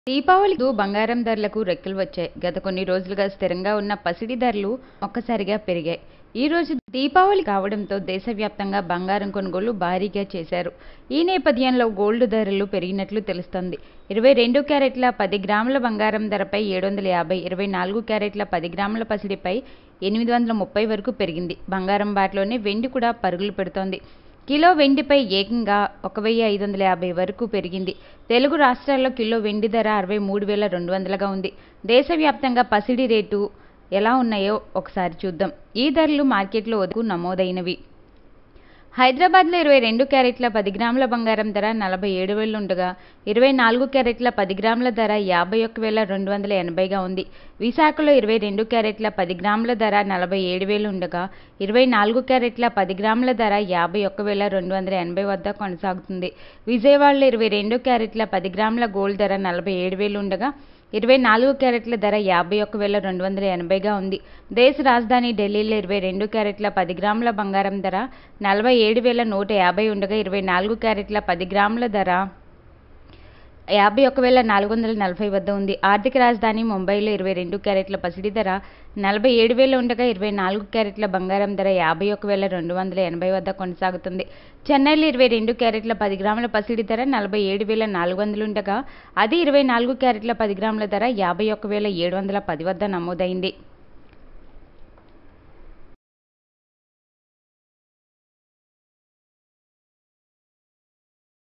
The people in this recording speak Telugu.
దీపావళికి బంగారం ధరలకు రెక్కలు వచ్చాయి గత కొన్ని రోజులుగా స్థిరంగా ఉన్న పసిడి ధరలు ఒక్కసారిగా పెరిగాయి ఈ రోజు దీపావళి కావడంతో దేశవ్యాప్తంగా బంగారం కొనుగోలు భారీగా చేశారు ఈ నేపథ్యంలో గోల్డ్ ధరలు పెరిగినట్లు తెలుస్తోంది ఇరవై రెండు క్యారెట్ల పది గ్రాముల బంగారం ధరపై ఏడు వందల యాభై ఇరవై నాలుగు క్యారెట్ల పది గ్రాముల పసిడిపై ఎనిమిది వందల ముప్పై వరకు పెరిగింది బంగారం బాటలోనే వెండి కూడా పరుగులు పెడుతోంది కిలో వెండిపై ఏకంగా ఒక వెయ్యి ఐదు వందల యాభై వరకు పెరిగింది తెలుగు రాష్ట్రాల్లో కిలో వెండి ధర అరవై మూడు వేల రెండు వందలుగా ఉంది దేశవ్యాప్తంగా పసిడి రేటు ఎలా ఉన్నాయో ఒకసారి చూద్దాం ఈ ధరలు మార్కెట్లో వరకు నమోదైనవి హైదరాబాద్లో ఇరవై రెండు క్యారెట్ల పది గ్రాముల బంగారం ధర నలభై ఏడు వేలు ఉండగా ఇరవై నాలుగు క్యారెట్ల పది గ్రాముల ధర యాభై ఒక్క వేల రెండు వందల ఎనభైగా ఉంది విశాఖలో ఇరవై రెండు క్యారెట్ల పది గ్రాముల ధర నలభై ఏడు వేలు ఉండగా ఇరవై నాలుగు క్యారెట్ల పది గ్రాముల ధర యాభై ఒక్క వేల రెండు వందల ఎనభై వద్ద కొనసాగుతుంది విజయవాడలో ఇరవై రెండు క్యారెట్ల పది గ్రాముల గోల్డ్ ధర నలభై ఏడు వేలు ఉండగా ఇరవై నాలుగు క్యారెట్ల ధర యాభై ఒక్క వేల రెండు వందల ఎనభైగా ఉంది దేశ రాజధాని ఢిల్లీలో ఇరవై రెండు క్యారెట్ల పది గ్రాముల బంగారం ధర నలభై ఏడు వేల నూట యాభై ఉండగా ఇరవై నాలుగు క్యారెట్ల పది గ్రాముల ధర యాభై ఒక వేల నాలుగు వందల నలభై వద్ద ఉంది ఆర్థిక రాజధాని ముంబైలో ఇరవై రెండు క్యారెట్ల పసిడి ధర నలభై ఏడు వేల ఉండగా ఇరవై నాలుగు క్యారెట్ల బంగారం ధర యాభై ఒక వేల రెండు వందల ఎనభై వద్ద కొనసాగుతుంది చెన్నైలో ఇరవై రెండు క్యారెట్ల పది గ్రాముల పసిడి ధర నలభై ఏడు వేల నాలుగు వందలు ఉండగా అది ఇరవై నాలుగు క్యారెట్ల పది గ్రాముల ధర యాభై ఒక వేల ఏడు వందల పది వద్ద నమోదైంది